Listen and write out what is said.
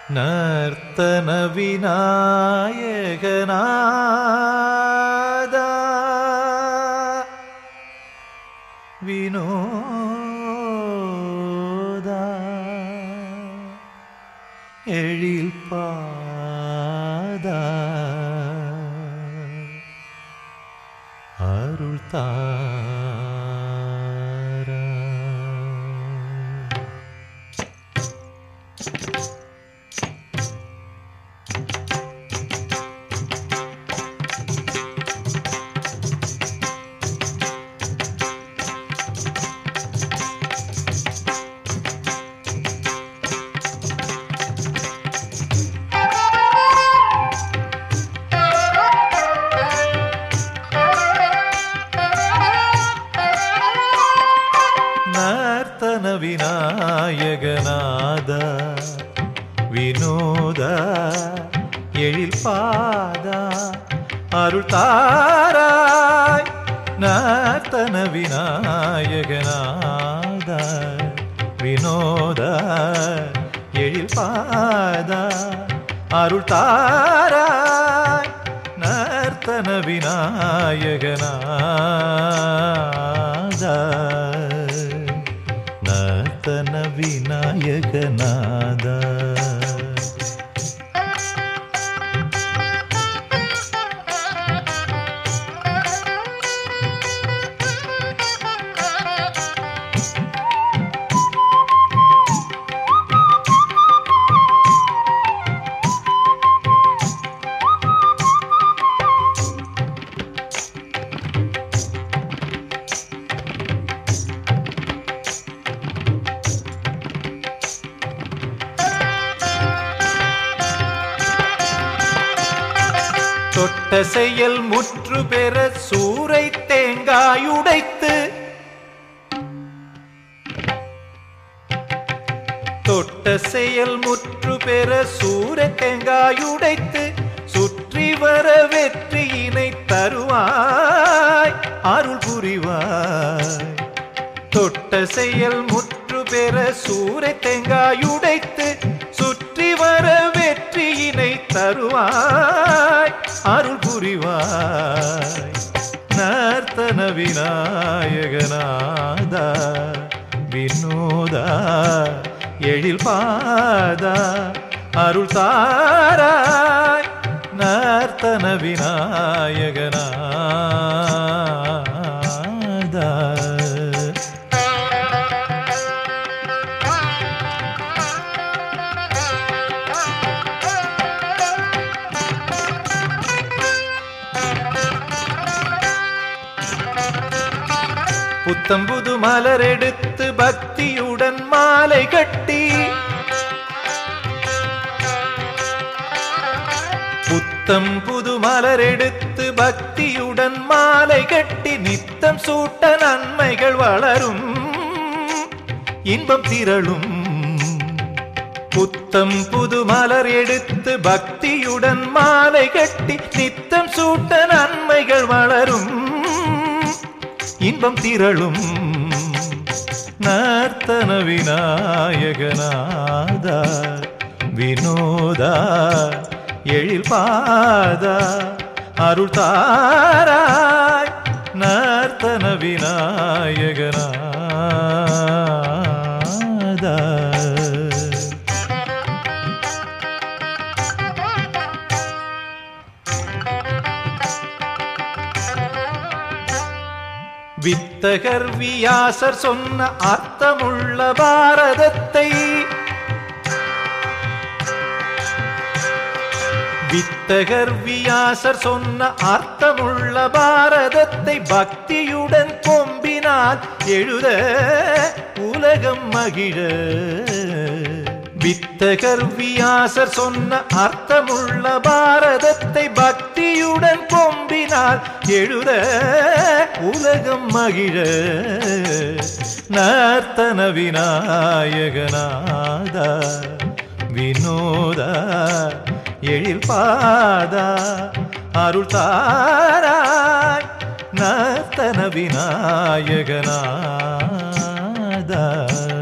நர்த்தன விநாயகநாதா வினோதா எழில் பாதா அருள் தாரா நர்த்தன விநாயகநாத வினோத எழில் பாதா அருள் தாராய் நர்த்தன விநாயகநாத வினோத எழில் பாதா அருள் தாராய் நர்த்தன விநாயகநாதா நர்த்தன விநாயகநாதா தொட்ட செயல் முற்று பெற சூறை தேங்காயுடைத்து தொட்ட செயல் முற்று பெற சூறை தேங்காயுடைத்து சுற்றி வர வெற்றியினை தருவாய் அருள் புரிவாய் தொட்ட செயல் முற்று பெற சூறை தேங்காயுடைத்து சுற்றி வர வெற்றியினை தருவாய் அருள் புரிவாய் நர்த்தன விநாயகநாதா வினோதா எழில் பாதா அருள் தாராய் நர்த்தன விநாயகநாதா புத்தம்புது மலர் எடுத்து பக்தியுடன் மாலை கட்டி புத்தம் புது மலர் எடுத்து பக்தியுடன் மாலை கட்டி நித்தம் சூட்ட நன்மைகள் வளரும் இன்பம் திரளும் புத்தம் புது மலர் எடுத்து பக்தியுடன் மாலை கட்டி நித்தம் சூட்ட நன்மைகள் வளரும் இன்பம் திரளும் நர்த்தன விநாயகநாதா வினோதா எழில் பாதா அருள் தாராய் நர்த்தன விநாயகநாதா வித்தகர் வியாசர் சொன்ன அர்த்தமுள்ள பாரதத்தை வித்தகர் வியாசர் சொன்ன அர்த்தமுள்ள பாரதத்தை பக்தியுடன் கொம்பினால் எழுத உலகம் மகிழ வித்தகர் வியாசர் சொன்ன அர்த்தமுள்ள பாரதத்தை பக்தியுடன் கொம்பினால் எழுத உலகம் மகிழ நர்த்தன விநாயகநாதா வினோதா எழில் பாதா அருள் தாராய் நர்த்தன விநாயகநாதா